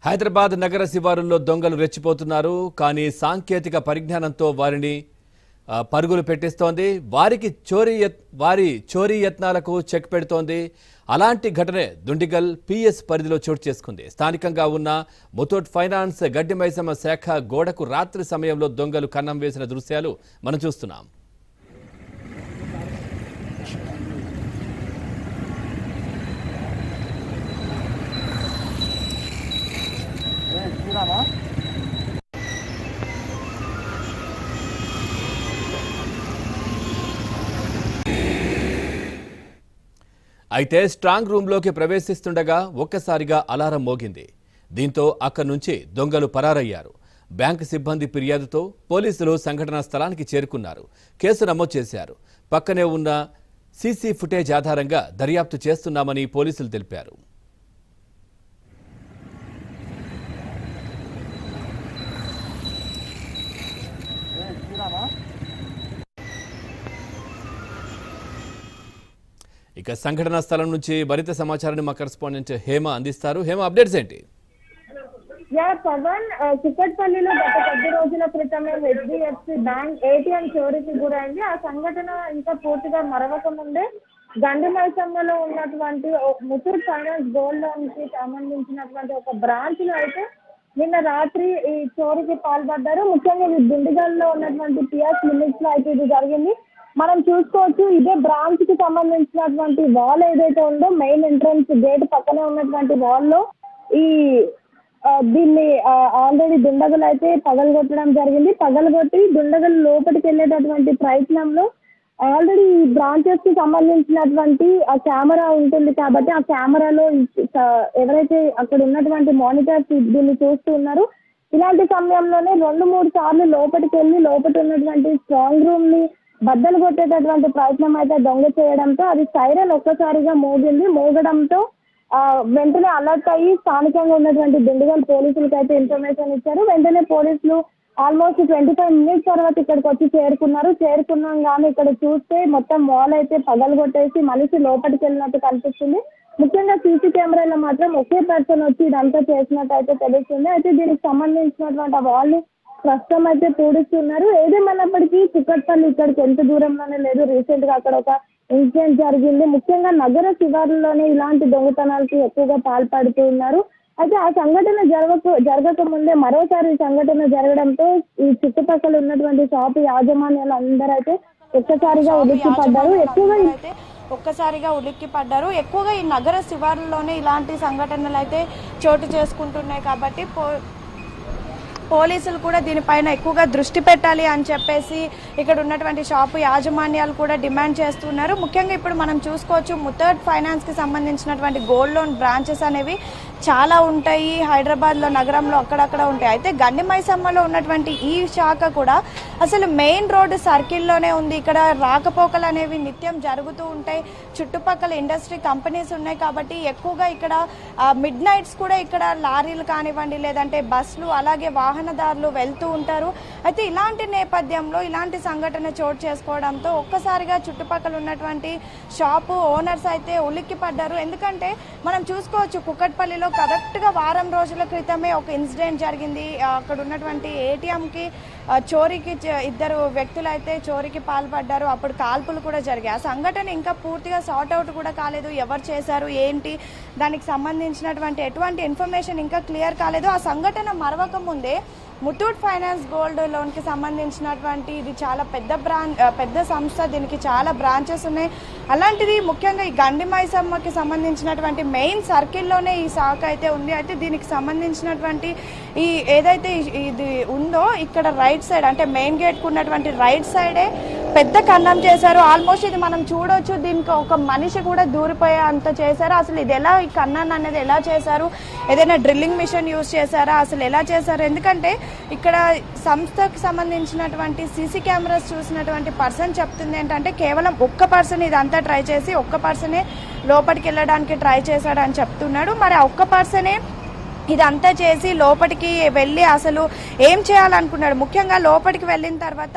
హైదరాబాద్ నగర శివారుల్లో దొంగలు రెచ్చిపోతున్నారు కానీ సాంకేతిక పరిజ్ఞానంతో వారిని ఆ, పరుగులు పెట్టిస్తోంది వారికి చోరీ యత్- వారి చోరీ యత్నాలకు చెక్ పెడుతోంది అలాంటి ఘటనే దుండిగల్ పిఎస్ పరిధిలో చోటు చేసుకుంది స్థానికంగా ఉన్న ముతూట్ ఫైనాన్స్ గడ్డి మైసమ్మ శాఖ గోడకు రాత్రి సమయంలో దొంగలు కన్నం వేసిన దృశ్యాలు మనం చూస్తున్నాం అయితే స్ట్రాంగ్ రూమ్లోకి ప్రవేశిస్తుండగా ఒక్కసారిగా అలారం మోగింది దీంతో అక్కడి నుంచి దొంగలు పరారయ్యారు బ్యాంకు సిబ్బంది ఫిర్యాదుతో పోలీసులు సంఘటనా స్థలానికి చేరుకున్నారు కేసు నమోదు చేశారు పక్కనే ఉన్న సీసీ ఫుటేజ్ ఆధారంగా దర్యాప్తు చేస్తున్నామని పోలీసులు తెలిపారు ఇక సంఘటనా స్థలం నుంచి మరింత సమాచారాన్ని మా కరెస్పాండెంట్ హేమ అందిస్తారు హేమ అప్డేట్స్ ఏంటి యా పవన్ ఆ, కుక్కట్పల్లిలో గత కొద్ది రోజుల క్రితమే హెచ్డిఎఫ్సి బ్యాంక్ ఏటీఎం చోరీకి గురైంది ఆ సంఘటన ఇంకా పూర్తిగా మరవక ముందే గండి మైసమ్మలో ఉన్నటువంటి ఓ- ముత్తూట్ ఫైనాన్స్ గోల్డ్ లోన్ కి సంబంధించినటువంటి ఒక బ్రాంచ్ లో అయితే నిన్న రాత్రి ఈ చోరీకి పాల్పడ్డారు ముఖ్యంగా ఇది దిండిగల్లో ఉన్నటువంటి పిఎస్ లిమిట్స్ లో అయితే ఇది జరిగింది మనం చూసుకోవచ్చు ఇదే బ్రాంచ్ కి సంబంధించినటువంటి వాల్ ఏదైతే ఉందో మెయిన్ ఎంట్రన్స్ గేట్ పక్కనే ఉన్నటువంటి వాల్ లో ఈ ఆ, దీన్ని ఆల్రెడీ దుండగులు అయితే పగలగొట్టడం జరిగింది పగలగొట్టి దుండగులు లోపలికి వెళ్ళేటటువంటి ప్రయత్నంలో ఆల్రెడీ ఈ బ్రాంచెస్ కి సంబంధించినటువంటి ఆ కెమెరా ఉంటుంది కాబట్టి ఆ కెమెరాలో ఈ- స- ఎవరైతే అక్కడ ఉన్నటువంటి మానిటర్స్ దీన్ని చూస్తూ ఉన్నారు ఇలాంటి సమయంలోనే రెండు మూడు సార్లు లోపలికి వెళ్ళి లోపల ఉన్నటువంటి స్ట్రాంగ్ రూమ్ ని బద్దలు కొట్టేటటువంటి ప్రయత్నం అయితే దొంగ చేయడంతో అది సైరన్ ఒక్కసారిగా మోగింది మోగడంతో ఆ, వెంటనే అలర్ట్ అయ్యి స్థానికంగా ఉన్నటువంటి దిండుగల్ పోలీసులకు అయితే ఇన్ఫర్మేషన్ ఇచ్చారు వెంటనే పోలీసులు ఆల్మోస్ట్ ట్వంటీ ఫైవ్ మినిట్స్ తర్వాత ఇక్కడికి వచ్చి చేరుకున్నారు చేరుకున్నాం కానీ ఇక్కడ చూస్తే మొత్తం వాల్ అయితే పగలగొట్టేసి మనిషి లోపలికి వెళ్ళినట్టు కనిపిస్తుంది ముఖ్యంగా సీసీ కెమెరాలో మాత్రం ఒకే పర్సన్ వచ్చి ఇదంతా చేసినట్టు అయితే తెలుస్తుంది అయితే దీనికి సంబంధించినటువంటి ఆ వాల్ ని ప్రస్తుతం అయితే పూడిస్తున్నారు ఏదేమన్నప్పటికీ చిక్కట్పల్లి ఇక్కడికి ఎంత దూరంలోనే లేదు రీసెంట్ గా అక్కడ ఒక ఇన్సిడెంట్ జరిగింది ముఖ్యంగా నగర శివారుల్లోనే ఇలాంటి దొంగతనాలకి ఎక్కువగా పాల్పడుతూ ఉన్నారు అయితే ఆ సంఘటన జరగక జరగక ముందే మరోసారి ఈ సంఘటన జరగడంతో ఈ చుట్టుపక్కల ఉన్నటువంటి షాపు యాజమాన్యాలు అందరూ అయితే ఒక్కసారిగా ఉలిక్కి పడ్డారు ఎక్కువగా ఈ అయితే ఒక్కసారిగా ఉలిక్కి పడ్డారు ఎక్కువగా ఈ నగర శివారుల్లోనే ఇలాంటి సంఘటనలు అయితే చోటు చేసుకుంటున్నాయి కాబట్టి పో పోలీసులు కూడా దీనిపైన ఎక్కువగా దృష్టి పెట్టాలి అని చెప్పేసి ఇక్కడ ఉన్నటువంటి షాపు యాజమాన్యాలు కూడా డిమాండ్ చేస్తున్నారు ముఖ్యంగా ఇప్పుడు మనం చూసుకోవచ్చు ముత్తర్డ్ ఫైనాన్స్కి సంబంధించినటువంటి గోల్డ్ లోన్ బ్రాంచెస్ అనేవి చాలా ఉంటాయి హైదరాబాద్లో నగరంలో అక్కడక్కడ ఉంటాయి అయితే గండి మైసమ్మలో ఉన్నటువంటి ఈ శాఖ కూడా అసలు మెయిన్ రోడ్డు సర్కిల్లోనే ఉంది ఇక్కడ రాకపోకలు అనేవి నిత్యం జరుగుతూ ఉంటాయి చుట్టుపక్కల ఇండస్ట్రీ కంపెనీస్ ఉన్నాయి కాబట్టి ఎక్కువగా ఇక్కడ మిడ్ నైట్స్ కూడా ఇక్కడ లారీలు కానివ్వండి లేదంటే బస్సులు అలాగే వాహనదారులు వెళ్తూ ఉంటారు అయితే ఇలాంటి నేపథ్యంలో ఇలాంటి సంఘటన చోటు చేసుకోవడంతో ఒక్కసారిగా చుట్టుపక్కల ఉన్నటువంటి షాపు ఓనర్స్ అయితే ఉలిక్కి పడ్డారు ఎందుకంటే మనం చూసుకోవచ్చు కుక్కట్పల్లిలో కరెక్ట్గా వారం రోజుల క్రితమే ఒక ఇన్సిడెంట్ జరిగింది ఆ, అక్కడ ఉన్నటువంటి ఏటీఎంకి చోరీకి చ- ఇద్దరు వ్యక్తులు అయితే చోరీకి పాల్పడ్డారు అప్పుడు కాల్పులు కూడా జరిగాయి ఆ సంఘటన ఇంకా పూర్తిగా సార్ట్ అవుట్ కూడా కాలేదు ఎవరు చేశారు ఏంటి దానికి సంబంధించినటువంటి ఎటువంటి ఇన్ఫర్మేషన్ ఇంకా క్లియర్ కాలేదు ఆ సంఘటన మరవక ముందే ముతూట్ ఫైనాన్స్ గోల్డ్ లోన్కి సంబంధించినటువంటి ఇది చాలా పెద్ద బ్రాంచ్ పెద్ద సంస్థ దీనికి చాలా బ్రాంచెస్ ఉన్నాయి అలాంటిది ముఖ్యంగా ఈ గండి మైసమ్మకి సంబంధించినటువంటి మెయిన్ సర్కిల్లోనే ఈ శాఖ అయితే ఉంది అయితే దీనికి సంబంధించినటువంటి ఈ ఏదైతే ఈ- ఇది ఉందో ఇక్కడ రైట్ సైడ్ అంటే మెయిన్ గేట్కు ఉన్నటువంటి రైట్ సైడే పెద్ద కన్నం చేశారు ఆల్మోస్ట్ ఇది మనం చూడొచ్చు దీనికి ఒక మనిషి కూడా దూరిపోయే అంత చేశారు అసలు ఇది ఎలా ఈ కన్నాన్ని అనేది ఎలా చేశారు ఏదైనా డ్రిల్లింగ్ మిషన్ యూజ్ చేశారా అసలు ఎలా చేశారు ఎందుకంటే ఇక్కడ సంస్థకు సంబంధించినటువంటి సీసీ కెమెరాస్ చూసినటువంటి పర్సన్ చెప్తుంది ఏంటంటే కేవలం ఒక్క పర్సన్ ఇదంతా ట్రై చేసి ఒక్క పర్సనే లోపలికి వెళ్ళడానికి ట్రై చేశాడని చెప్తున్నాడు మరి ఆ ఒక్క పర్సనే ఇదంతా చేసి లోపలికి వెళ్ళి అసలు ఏం చేయాలనుకున్నాడు ముఖ్యంగా లోపలికి వెళ్ళిన తర్వాత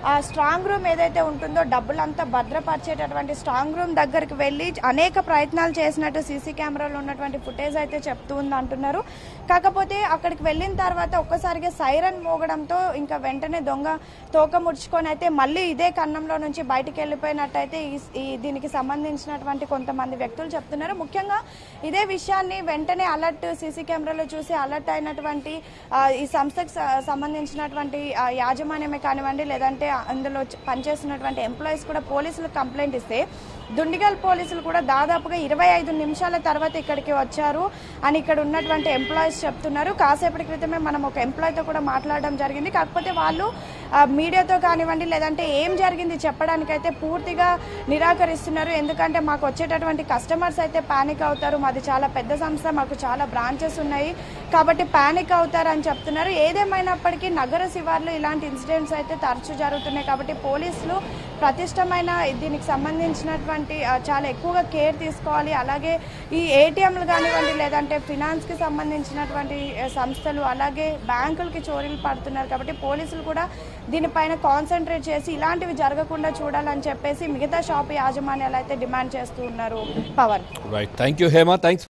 ఆ స్ట్రాంగ్ రూమ్ ఏదైతే ఉంటుందో డబ్బులంతా భద్రపరిచేటటువంటి స్ట్రాంగ్ రూమ్ దగ్గరికి వెళ్ళి అనేక ప్రయత్నాలు చేసినట్టు సీసీ కెమెరాలో ఉన్నటువంటి ఫుటేజ్ అయితే చెప్తూ ఉంది అంటున్నారు కాకపోతే అక్కడికి వెళ్ళిన తర్వాత ఒక్కసారిగా సైరన్ మోగడంతో ఇంకా వెంటనే దొంగ తోక ముడుచుకొని అయితే మళ్ళీ ఇదే కన్నంలో నుంచి బయటికి వెళ్ళిపోయినట్టయితే ఈ- ఈ దీనికి సంబంధించినటువంటి కొంతమంది వ్యక్తులు చెప్తున్నారు ముఖ్యంగా ఇదే విషయాన్ని వెంటనే అలర్ట్ సీసీ కెమెరాలో చూసి అలర్ట్ అయినటువంటి ఆ, ఈ సంస్థకు స- సంబంధించినటువంటి ఆ, యాజమాన్యమే కానివ్వండి లేదంటే అందులో చ- పనిచేస్తున్నటువంటి ఎంప్లాయీస్ కూడా పోలీసులకు కంప్లైంట్ ఇస్తే దుండిగల్ పోలీసులు కూడా దాదాపుగా ఇరవై ఐదు నిమిషాల తర్వాత ఇక్కడికి వచ్చారు అని ఇక్కడ ఉన్నటువంటి ఎంప్లాయీస్ చెప్తున్నారు కాసేపటి క్రితమే మనం ఒక ఎంప్లాయీతో కూడా మాట్లాడడం జరిగింది కాకపోతే వాళ్ళు ఆ, మీడియాతో కానివ్వండి లేదంటే ఏం జరిగింది చెప్పడానికైతే పూర్తిగా నిరాకరిస్తున్నారు ఎందుకంటే మాకు వచ్చేటటువంటి కస్టమర్స్ అయితే పానిక్ అవుతారు మాది చాలా పెద్ద సంస్థ మాకు చాలా బ్రాంచెస్ ఉన్నాయి కాబట్టి పానిక్ అవుతారు అని చెప్తున్నారు ఏదేమైనప్పటికీ నగర శివార్లు ఇలాంటి ఇన్సిడెంట్స్ అయితే తరచూ జరుగుతున్నాయి కాబట్టి పోలీసులు ప్రతిష్టమైన దీనికి సంబంధించినటువంటి ఆ, చాలా ఎక్కువగా కేర్ తీసుకోవాలి అలాగే ఈ ఏటీఎంలు కానివ్వండి లేదంటే ఫినాన్స్కి సంబంధించినటువంటి ఆ, సంస్థలు అలాగే బ్యాంకులకి చోరీలు పడుతున్నారు కాబట్టి పోలీసులు కూడా దీనిపైన కాన్సన్ట్రేట్ చేసి ఇలాంటివి జరగకుండా చూడాలని చెప్పేసి మిగతా షాప్ యాజమాన్యాలు అయితే డిమాండ్ చేస్తూ ఉన్నారు Pavan right thank you Hema thanks